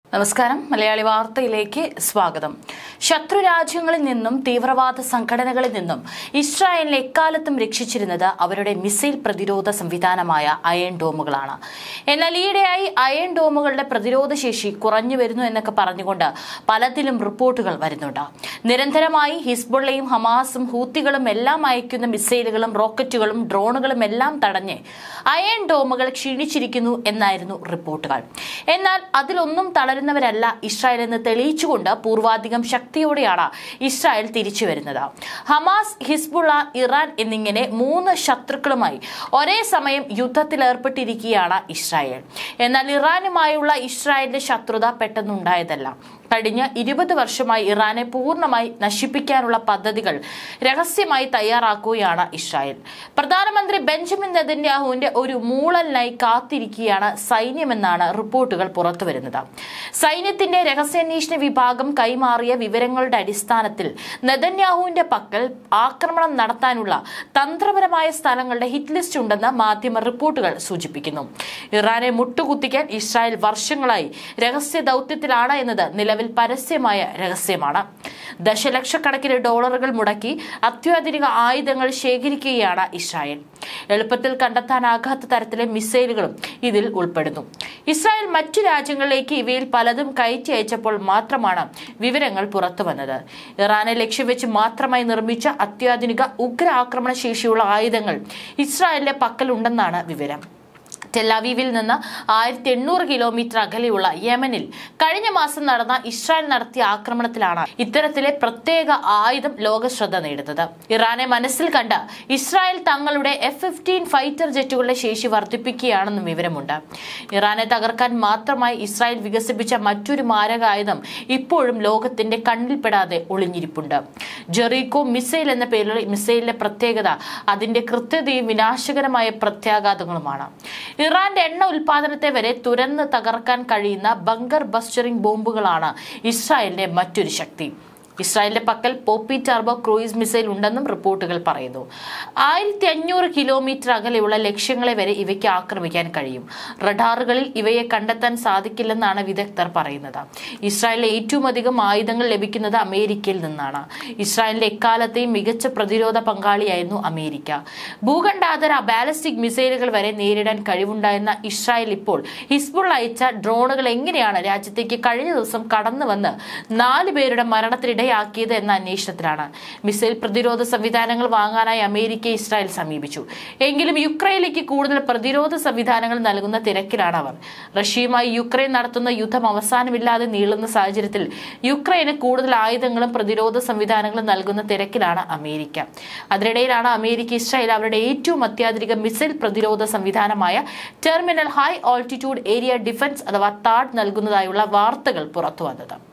നമസ്കാരം മലയാളി വാർത്തയിലേക്ക് സ്വാഗതം ശത്രു രാജ്യങ്ങളിൽ നിന്നും തീവ്രവാദ സംഘടനകളിൽ നിന്നും ഇസ്രായേലിനെ എക്കാലത്തും രക്ഷിച്ചിരുന്നത് അവരുടെ മിസൈൽ പ്രതിരോധ സംവിധാനമായ അയൺ ഡോമുകളാണ് എന്നാൽ ഈയിടെയായി അയൺ ഡോമുകളുടെ പ്രതിരോധ ശേഷി കുറഞ്ഞു വരുന്നു എന്നൊക്കെ പറഞ്ഞുകൊണ്ട് പലതിലും റിപ്പോർട്ടുകൾ വരുന്നുണ്ട് നിരന്തരമായി ഹിസ്ബുള്ളയും ഹമാസും ഹൂത്തികളും എല്ലാം അയക്കുന്ന മിസൈലുകളും റോക്കറ്റുകളും ഡ്രോണുകളും എല്ലാം തടഞ്ഞ് അയൺ ഡോമുകൾ ക്ഷീണിച്ചിരിക്കുന്നു എന്നായിരുന്നു റിപ്പോർട്ടുകൾ എന്നാൽ അതിലൊന്നും തളരുന്നവരല്ല ഇസ്രായേൽ എന്ന് തെളിയിച്ചുകൊണ്ട് പൂർവാധികം ശക്തിയോടെയാണ് ഇസ്രായേൽ തിരിച്ചു വരുന്നത് ഹമാസ് ഹിസ്ബുള്ള ഇറാൻ എന്നിങ്ങനെ മൂന്ന് ശത്രുക്കളുമായി ഒരേ സമയം യുദ്ധത്തിൽ ഏർപ്പെട്ടിരിക്കുകയാണ് ഇസ്രായേൽ എന്നാൽ ഇറാനുമായുള്ള ഇസ്രായേലിന്റെ ശത്രുത പെട്ടെന്നുണ്ടായതല്ല കഴിഞ്ഞ ഇരുപത് വർഷമായി ഇറാനെ പൂർണ്ണമായി നശിപ്പിക്കാനുള്ള പദ്ധതികൾ രഹസ്യമായി തയ്യാറാക്കുകയാണ് ഇസ്രായേൽ പ്രധാനമന്ത്രി ബെഞ്ചമിൻ നെതന്യാഹുവിന്റെ ഒരു മൂളലിനായി കാത്തിരിക്കുകയാണ് സൈന്യമെന്നാണ് റിപ്പോർട്ടുകൾ പുറത്തുവരുന്നത് സൈന്യത്തിന്റെ രഹസ്യാന്വേഷണ വിഭാഗം കൈമാറിയ വിവരങ്ങളുടെ അടിസ്ഥാനത്തിൽ നെതന്യാഹുവിന്റെ പക്കൽ ആക്രമണം നടത്താനുള്ള തന്ത്രപരമായ സ്ഥലങ്ങളുടെ ഹിറ്റ് ലിസ്റ്റ് ഉണ്ടെന്ന് മാധ്യമ റിപ്പോർട്ടുകൾ സൂചിപ്പിക്കുന്നു ഇറാനെ മുട്ടുകുത്തിക്കാൻ ഇസ്രായേൽ വർഷങ്ങളായി രഹസ്യ ദൗത്യത്തിലാണ് എന്നത് നിലവിൽ പരസ്യമായ രഹസ്യമാണ് ദശലക്ഷക്കണക്കിന് ഡോളറുകൾ മുടക്കി അത്യാധുനിക ആയുധങ്ങൾ ശേഖരിക്കുകയാണ് ഇസ്രായേൽ എളുപ്പത്തിൽ കണ്ടെത്താനാകാത്ത തരത്തിലെ മിസൈലുകളും ഇതിൽ ഉൾപ്പെടുന്നു ഇസ്രായേൽ മറ്റു രാജ്യങ്ങളിലേക്ക് ഇവയിൽ പലതും കയറ്റി അയച്ചപ്പോൾ മാത്രമാണ് വിവരങ്ങൾ പുറത്തു വന്നത് ഇറാനെ ലക്ഷ്യം വെച്ച് മാത്രമായി നിർമ്മിച്ച അത്യാധുനിക ഉഗ്ര ആക്രമണ ശേഷിയുള്ള ആയുധങ്ങൾ ഇസ്രായേലിന്റെ പക്കലുണ്ടെന്നാണ് വിവരം ടെലാവീവിൽ നിന്ന് ആയിരത്തി എണ്ണൂറ് കിലോമീറ്റർ അകലെയുള്ള യമനിൽ കഴിഞ്ഞ മാസം നടന്ന ഇസ്രായേൽ നടത്തിയ ആക്രമണത്തിലാണ് ഇത്തരത്തിലെ പ്രത്യേക ആയുധം ലോകശ്രദ്ധ നേടുന്നത് ഇറാനെ മനസ്സിൽ കണ്ട് ഇസ്രായേൽ തങ്ങളുടെ എഫ് ഫിഫ്റ്റീൻ ഫൈറ്റർ ജെറ്റുകളുടെ ശേഷി വർദ്ധിപ്പിക്കുകയാണെന്നും വിവരമുണ്ട് ഇറാനെ തകർക്കാൻ മാത്രമായി ഇസ്രായേൽ വികസിപ്പിച്ച മറ്റൊരു മാരകായുധം ഇപ്പോഴും ലോകത്തിന്റെ കണ്ണിൽപ്പെടാതെ ഒളിഞ്ഞിരിപ്പുണ്ട് ജെറീക്കോ മിസൈൽ എന്ന പേരിലുള്ള മിസൈലിന്റെ പ്രത്യേകത അതിന്റെ കൃത്യതയും വിനാശകരമായ പ്രത്യാഘാതങ്ങളുമാണ് ഇറാന്റെ എണ്ണ ഉൽപാദനത്തെ വരെ തുരന്ന് തകർക്കാൻ കഴിയുന്ന ബങ്കർ ബസ്റ്ററിംഗ് ബോംബുകളാണ് ഇസ്രായേലിന്റെ മറ്റൊരു ശക്തി ഇസ്രായേലിന്റെ പക്കൽ പോപ്പി ടർബോ ക്രൂയിസ് മിസൈൽ ഉണ്ടെന്നും റിപ്പോർട്ടുകൾ പറയുന്നു ആയിരത്തി അഞ്ഞൂറ് കിലോമീറ്റർ അകലെയുള്ള ലക്ഷ്യങ്ങളെ വരെ ഇവയ്ക്ക് ആക്രമിക്കാൻ കഴിയും റഡാറുകളിൽ ഇവയെ കണ്ടെത്താൻ സാധിക്കില്ലെന്നാണ് വിദഗ്ധർ പറയുന്നത് ഇസ്രായേലിലെ ഏറ്റവും അധികം ആയുധങ്ങൾ ലഭിക്കുന്നത് അമേരിക്കയിൽ നിന്നാണ് ഇസ്രായേലിന്റെ എക്കാലത്തെയും മികച്ച പ്രതിരോധ പങ്കാളിയായിരുന്നു അമേരിക്ക ഭൂഖണ്ഡാതര ബാലിസ്റ്റിക് മിസൈലുകൾ വരെ നേരിടാൻ കഴിവുണ്ടായിരുന്ന ഇസ്രായേൽ ഇപ്പോൾ ഹിസ്ബുൾ അയച്ച ഡ്രോണുകൾ എങ്ങനെയാണ് രാജ്യത്തേക്ക് കഴിഞ്ഞ ദിവസം കടന്നു വന്ന് നാല് പേരുടെ മരണത്തിനിടയാക്കിയത് എന്ന അന്വേഷണത്തിലാണ് മിസൈൽ പ്രതിരോധ സംവിധാനങ്ങൾ വാങ്ങാനായി അമേരിക്ക ഇസ്രായേൽ സമീപിച്ചു എങ്കിലും യുക്രൈനിലേക്ക് കൂടുതൽ പ്രതിരോധ സംവിധാനങ്ങൾ നൽകുന്ന തിരക്കിലാണ് അവർ റഷ്യയുമായി യുക്രൈൻ നടത്തുന്ന യുദ്ധം അവസാനമില്ലാതെ നീളുന്ന സാഹചര്യത്തിൽ യുക്രൈന് കൂടുതൽ ആയുധങ്ങളും പ്രതിരോധ സംവിധാനങ്ങളും നൽകുന്ന തിരക്കിലാണ് അമേരിക്ക അതിനിടയിലാണ് അമേരിക്ക ഇസ്രായേൽ അവരുടെ ഏറ്റവും അത്യാധുനിക മിസൈൽ പ്രതിരോധ സംവിധാനമായ terminal high altitude area defence അഥവാ താഡ് നൽകുന്നതായുള്ള വാർത്തകൾ പുറത്തുവന്നത്